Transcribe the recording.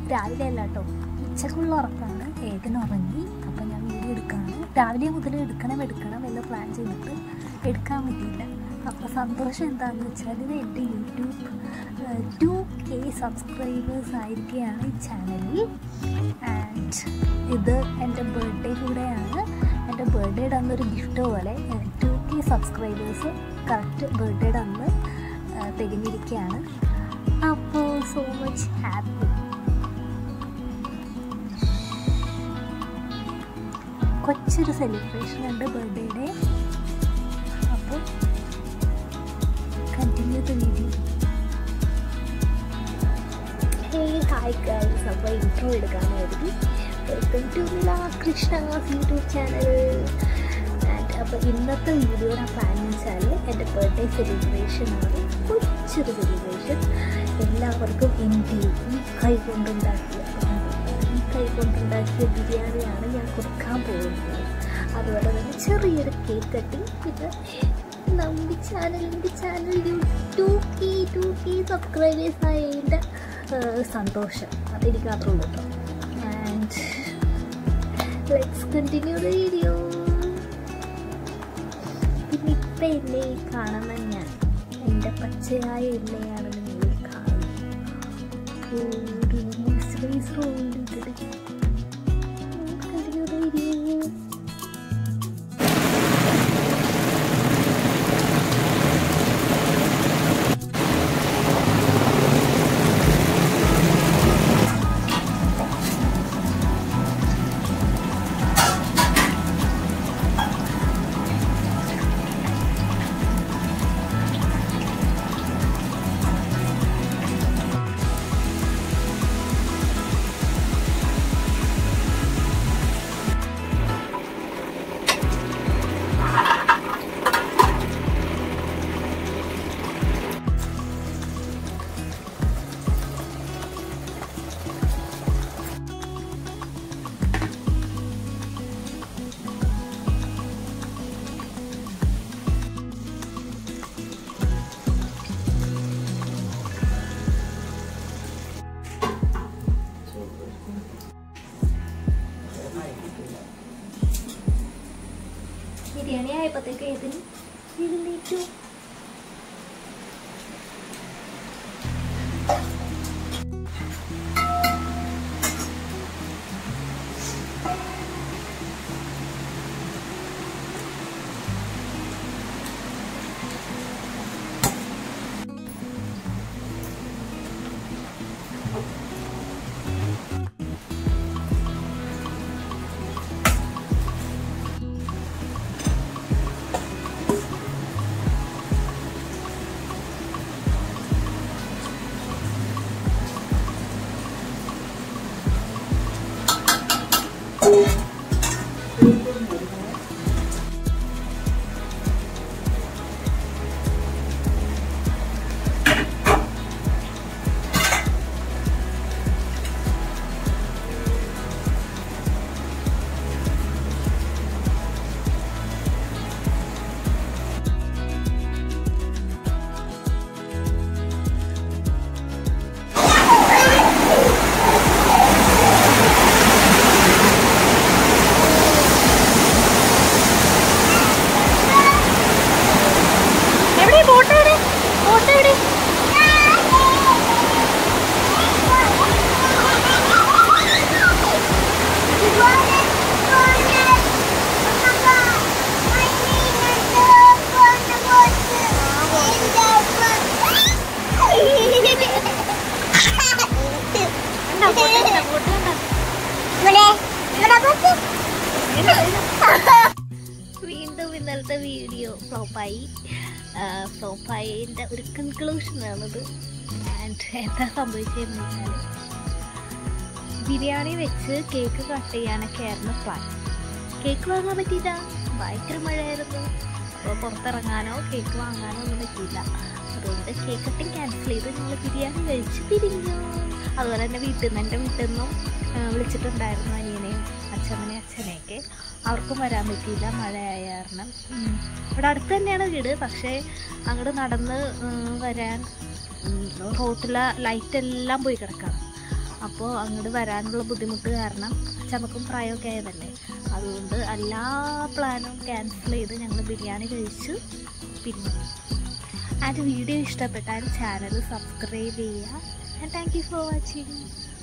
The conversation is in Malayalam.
രാവിലെ അല്ല കേട്ടോ ഉച്ചക്കുള്ള ഉറക്കമാണ് ഏകന് ഉറങ്ങി അപ്പം ഞാൻ വീഡിയോ എടുക്കുകയാണ് രാവിലെ മുതൽ എടുക്കണം എടുക്കണം എല്ലാം പ്ലാൻ ചെയ്തിട്ട് എടുക്കാൻ പറ്റിയില്ല അപ്പോൾ സന്തോഷം എന്താണെന്ന് വെച്ചാൽ ഇത് എൻ്റെ യൂട്യൂബ് ടു കെ സബ്സ്ക്രൈബേഴ്സ് ആയിരിക്കുകയാണ് ഈ ചാനലിൽ ആൻഡ് ഇത് എൻ്റെ ബർത്ത്ഡേ കൂടെയാണ് എൻ്റെ ബർത്ത്ഡേയുടെ അന്നൊരു ഗിഫ്റ്റ് പോലെ ടു കെ സബ്സ്ക്രൈബേഴ്സ് കറക്റ്റ് ബർത്ത്ഡേയുടെ അന്ന് ആ, തികഞ്ഞിരിക്കുകയാണ് അപ്പോൾ സോ മച്ച് ഹാപ്പി കൊച്ചൊരു സെലിബ്രേഷൻ ഉണ്ട് ബർത്ത്ഡേയുടെ അപ്പോൾ continue the video hey hi guys അപ്പോൾ ഇൻട്രോ എടുക്കാനായിരുന്നു welcome to Krishna's YouTube channel and അപ്പോൾ ഇന്നത്തെ വീഡിയോയുടെ പ്ലാൻ എന്ന് വെച്ചാൽ എൻ്റെ ബർത്ത്ഡേ സെലിബ്രേഷൻ ആണ് കൊച്ചൊരു സെലിബ്രേഷൻ എല്ലാവർക്കും ഇന്ത്യയിൽ ഈ കൈ കൊണ്ടുണ്ടാക്കിയ ഈ കൈ കൊണ്ടുണ്ടാക്കിയ ബിരിയാണിയാണ് ഞാൻ കൊടുക്കാൻ പോകുന്നത് അതുപോലെ തന്നെ ചെറിയൊരു കേക്ക് കട്ടിങ് പിന്നെ നമ്മുടെ ചാനലിൻ്റെ channel two K two K subscribers ആയതിൻ്റെ സന്തോഷം അതെനിക്ക് മാത്രമേ ഉള്ളൂ കേട്ടോ and let's continue the video പിന്നെ ഇപ്പം എന്നെ ഈ കാണുന്ന ഞാൻ എൻ്റെ പച്ചയായ എന്നെയാണ് നിങ്ങൾ ഈ കാണുന്നത് ഒരു moisturiser continue the video biryani ആയപ്പോഴത്തേക്ക് ഏതിന് എഴുന്നേറ്റു എവിടെ ബോട്ട് എവിടെ ബോട്ട് എവിടെ വീണ്ടും ഇന്നലത്തെ വീഡിയോ ഫ്ലോപ്പായി ഫ്ലോപ്പായതിൻ്റെ ഒരു കൺക്ലൂഷനാണിത് ആൻഡ് എന്താ സംഭവിച്ചതെന്ന് വെച്ചാൽ ബിരിയാണി വെച്ച് കേക്ക് കട്ട് ചെയ്യാനൊക്കെ ആയിരുന്നു പ്ലാൻ കേക്ക് വാങ്ങാൻ പറ്റിയില്ല ഭയങ്കര മഴയായിരുന്നു അപ്പോൾ പുറത്തിറങ്ങാനോ കേക്ക് വാങ്ങാനോ ഒന്നും പറ്റിയില്ല അതുകൊണ്ട് കേക്ക് കട്ടിങ് ക്യാൻസൽ ചെയ്ത് ഞങ്ങൾ ബിരിയാണി കഴിച്ച് പിരിഞ്ഞു അതുപോലെ തന്നെ വീട്ടിൽ നിന്ന് എൻ്റെ വീട്ടിൽ നിന്നും ആ, വിളിച്ചിട്ടുണ്ടായിരുന്നു അനിയനെയും അച്ഛമ്മനെയും അച്ഛനെയൊക്കെ അവർക്കും വരാൻ പറ്റിയില്ല മഴയായ കാരണം ഉം. ഇവിടെ അടുത്ത് തന്നെയാണ് വീട് പക്ഷേ അങ്ങോട്ട് നടന്ന് ഉം, വരാൻ റോട്ടിലെ ലൈറ്റ് എല്ലാം പോയി കിടക്കണം അപ്പോൾ അങ്ങോട്ട് വരാനുള്ള ബുദ്ധിമുട്ട് കാരണം ചമക്കും പ്രായമൊക്കെ ആയതല്ലേ അതുകൊണ്ട് എല്ലാ പ്ലാനും ക്യാൻസൽ ചെയ്ത് ഞങ്ങൾ ബിരിയാണി കഴിച്ചു പിന്നെ ആൻഡ് വീഡിയോ ഇഷ്ടപ്പെട്ടാൽ ചാനൽ സബ്സ്ക്രൈബ് ചെയ്യുക and thank you for watching